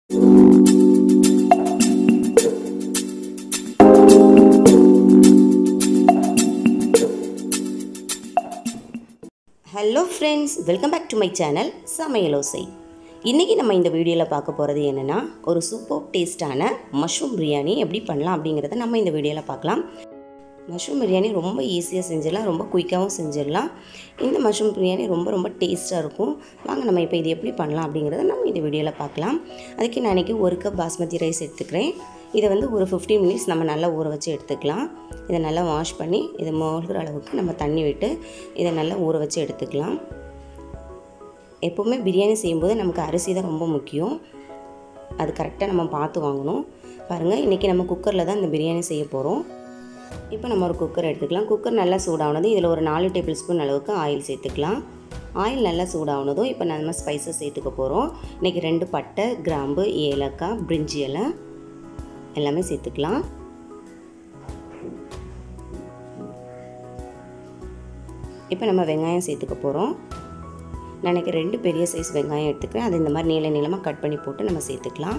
hello friends welcome back to my channel Samayalosai இன்றைக்கி நம்ம இந்த வீடியோவில் பார்க்க போகிறது என்னென்னா ஒரு சூப்பர் டேஸ்டான மஷ்ரூம் பிரியாணி எப்படி பண்ணலாம் அப்படிங்கிறத நம்ம இந்த வீடியோவில் பார்க்கலாம் மஷ்ரூம் பிரியாணி ரொம்ப ஈஸியாக செஞ்சிடலாம் ரொம்ப குயிக்காகவும் செஞ்சிடலாம் இந்த மஷ்ரூம் பிரியாணி ரொம்ப ரொம்ப டேஸ்ட்டாக இருக்கும் வாங்க நம்ம இப்போ இது எப்படி பண்ணலாம் அப்படிங்கிறத நம்ம இந்த வீடியோவில் பார்க்கலாம் அதுக்கு நான் இன்றைக்கி ஒரு கப் பாஸ்மதி ரைஸ் எடுத்துக்கிறேன் இதை வந்து ஒரு ஃபிஃப்டீன் மினிட்ஸ் நம்ம நல்லா ஊற வச்சு எடுத்துக்கலாம் இதை நல்லா வாஷ் பண்ணி இதை மூழ்கிற அளவுக்கு நம்ம தண்ணி விட்டு இதை நல்லா ஊற வச்சு எடுத்துக்கலாம் எப்போவுமே பிரியாணி செய்யும்போது நமக்கு அரிசி தான் ரொம்ப முக்கியம் அது கரெக்டாக நம்ம பார்த்து வாங்கணும் பாருங்கள் இன்றைக்கி நம்ம குக்கரில் தான் இந்த பிரியாணி செய்ய போகிறோம் இப்போ நம்ம ஒரு குக்கர் எடுத்துக்கலாம் குக்கர் நல்லா சூடானதும் இதில் ஒரு நாலு டேபிள் ஸ்பூன் அளவுக்கு ஆயில் சேர்த்துக்கலாம் ஆயில் நல்லா சூடானதும் இப்போ நம்ம ஸ்பைசஸ் சேர்த்துக்க போகிறோம் இன்றைக்கி ரெண்டு பட்டை கிராம்பு ஏலக்காய் பிரிஞ்சி இலை எல்லாமே சேர்த்துக்கலாம் இப்போ நம்ம வெங்காயம் சேர்த்துக்க போகிறோம் நான் எனக்கு ரெண்டு பெரிய சைஸ் வெங்காயம் எடுத்துக்கிறேன் அது இந்த மாதிரி நீள நீளமாக கட் பண்ணி போட்டு நம்ம சேர்த்துக்கலாம்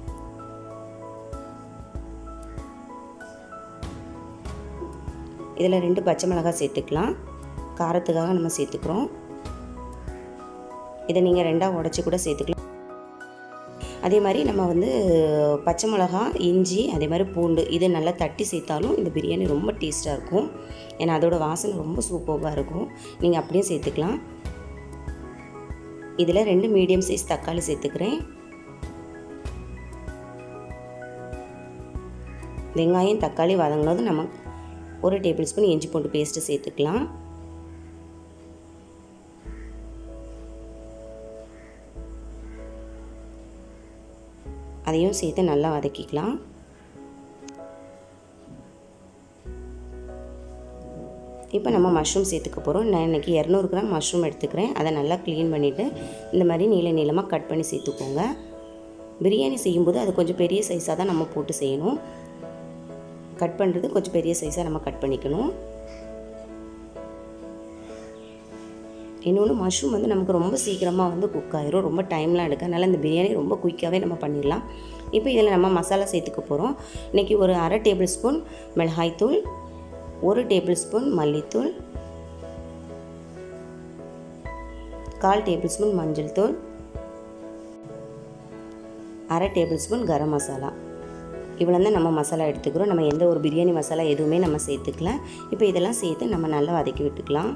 இதில் ரெண்டு பச்சை மிளகாய் சேர்த்துக்கலாம் காரத்துக்காக நம்ம சேர்த்துக்கிறோம் இதை நீங்கள் ரெண்டாக உடச்சி கூட சேர்த்துக்கலாம் அதே மாதிரி நம்ம வந்து பச்சை மிளகா இஞ்சி அதே மாதிரி பூண்டு இது நல்லா தட்டி சேர்த்தாலும் இந்த பிரியாணி ரொம்ப டேஸ்ட்டாக இருக்கும் ஏன்னா அதோட வாசனை ரொம்ப சூப்பராக இருக்கும் நீங்கள் அப்படியே சேர்த்துக்கலாம் இதில் ரெண்டு மீடியம் சைஸ் தக்காளி சேர்த்துக்கிறேன் வெங்காயம் தக்காளி வதங்கினது நம்ம ஒரு டேபிள் ஸ்பூன் இஞ்சி பூண்டு பேஸ்ட்டு சேர்த்துக்கலாம் அதையும் சேர்த்து நல்லா வதக்கிக்கலாம் இப்போ நம்ம மஷ்ரூம் சேர்த்துக்க போகிறோம் நான் இன்றைக்கி இரநூறு கிராம் மஷ்ரூம் எடுத்துக்கிறேன் அதை நல்லா க்ளீன் பண்ணிவிட்டு இந்த மாதிரி நீள நீளமாக கட் பண்ணி சேர்த்துக்கோங்க பிரியாணி செய்யும்போது அது கொஞ்சம் பெரிய சைஸாக தான் நம்ம போட்டு செய்யணும் கட் பண்ணுறது கொஞ்சம் பெரிய சைஸாக நம்ம கட் பண்ணிக்கணும் இன்னொன்று மஷ்ரூம் வந்து நமக்கு ரொம்ப சீக்கிரமாக வந்து குக் ஆயிரும் ரொம்ப டைம்லாம் எடுக்க அதனால் இந்த பிரியாணி ரொம்ப குயிக்காகவே நம்ம பண்ணிடலாம் இப்போ இதில் நம்ம மசாலா சேர்த்துக்க போகிறோம் இன்றைக்கி ஒரு அரை டேபிள் ஸ்பூன் மிளகாய்த்தூள் ஒரு டேபிள் ஸ்பூன் மல்லித்தூள் கால் டேபிள் ஸ்பூன் மஞ்சள் தூள் அரை டேபிள் ஸ்பூன் கரம் மசாலா இவ்வளோ தான் நம்ம மசாலா எடுத்துக்கிறோம் நம்ம எந்த ஒரு பிரியாணி மசாலா எதுவுமே நம்ம சேர்த்துக்கலாம் இப்போ இதெல்லாம் சேர்த்து நம்ம நல்லா வதக்கி விட்டுக்கலாம்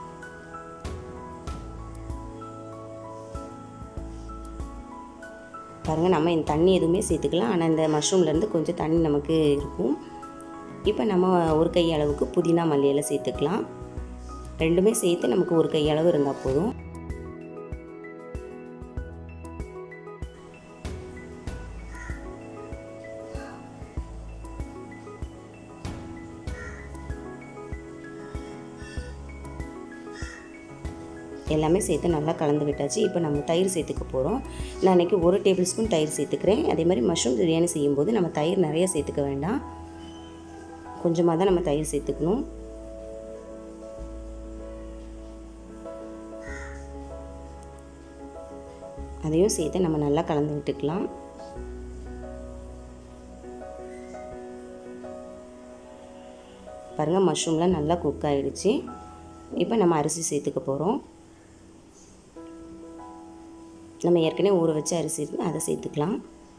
பாருங்கள் நம்ம இந்த தண்ணி எதுவுமே சேர்த்துக்கலாம் ஆனால் இந்த மஷ்ரூம்லேருந்து கொஞ்சம் தண்ணி நமக்கு இருக்கும் இப்போ நம்ம ஒரு கை அளவுக்கு புதினா மல்லியில் சேர்த்துக்கலாம் ரெண்டுமே சேர்த்து நமக்கு ஒரு கை அளவு இருந்தால் போதும் எல்லாமே சேர்த்து நல்லா கலந்து விட்டாச்சு இப்போ நம்ம தயிர் சேர்த்துக்க போகிறோம் நான் இன்றைக்கி ஒரு டேபிள் ஸ்பூன் தயிர் சேர்த்துக்கிறேன் அதே மாதிரி மஷ்ரூம் பிரியாணி செய்யும்போது நம்ம தயிர் நிறைய சேர்த்துக்க வேண்டாம் கொஞ்சமாக தான் நம்ம தயிர் சேர்த்துக்கணும் அதையும் சேர்த்து நம்ம நல்லா கலந்து விட்டுக்கலாம் பாருங்கள் மஷ்ரூம்லாம் நல்லா குக் ஆகிடுச்சு இப்போ நம்ம அரிசி சேர்த்துக்க போகிறோம் நம்ம ஏற்கனவே ஊற வச்ச அரிசி இருக்குது அதை சேர்த்துக்கலாம்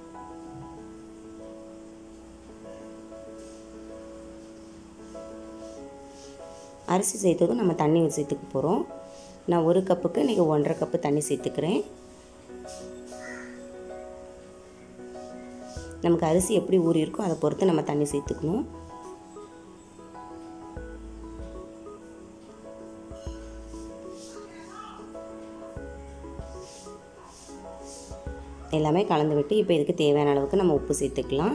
அரிசி சேர்த்ததும் நம்ம தண்ணி சேர்த்துக்க போகிறோம் நான் ஒரு கப்புக்கு இன்றைக்கி ஒன்றரை கப்பு தண்ணி சேர்த்துக்கிறேன் நமக்கு அரிசி எப்படி ஊறி இருக்கோ அதை பொறுத்து நம்ம தண்ணி சேர்த்துக்கணும் எல்லாமே கலந்து விட்டு இப்போ இதுக்கு தேவையான அளவுக்கு நம்ம உப்பு சேர்த்துக்கலாம்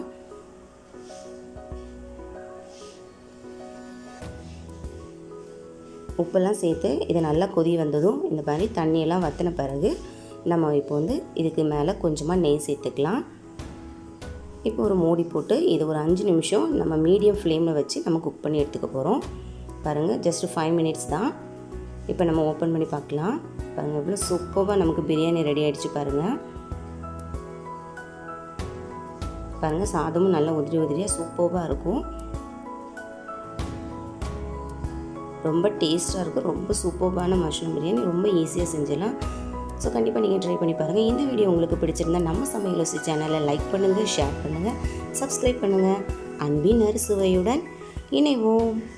உப்பெல்லாம் சேர்த்து இதை நல்லா கொதி வந்ததும் இந்த மாதிரி தண்ணியெல்லாம் வற்றின பிறகு நம்ம இப்போ வந்து இதுக்கு மேலே கொஞ்சமாக நெய் சேர்த்துக்கலாம் இப்போ ஒரு மூடி போட்டு இது ஒரு அஞ்சு நிமிஷம் நம்ம மீடியம் ஃப்ளேமில் வச்சு நம்ம குக் பண்ணி எடுத்துக்க போகிறோம் பாருங்கள் ஜஸ்ட் ஃபைவ் மினிட்ஸ் தான் இப்போ நம்ம ஓப்பன் பண்ணி பார்க்கலாம் பாருங்கள் எவ்வளோ சூப்பராக நமக்கு பிரியாணி ரெடி ஆகிடுச்சு பாருங்கள் பாருங்கள் சாதமும் நல்லா உதிரி உதிரியாக சூப்பராக இருக்கும் ரொம்ப டேஸ்ட்டாக இருக்கும் ரொம்ப சூப்பர்பான மஷ்ரூம் பிரியாணி ரொம்ப ஈஸியாக செஞ்சிடலாம் ஸோ கண்டிப்பாக நீங்கள் ட்ரை பண்ணி பாருங்கள் இந்த வீடியோ உங்களுக்கு பிடிச்சிருந்தா நம்ம சமையலோசி சேனலை லைக் பண்ணுங்கள் ஷேர் பண்ணுங்கள் சப்ஸ்கிரைப் பண்ணுங்கள் அன்பின் அறுசுவையுடன் இணைவோம்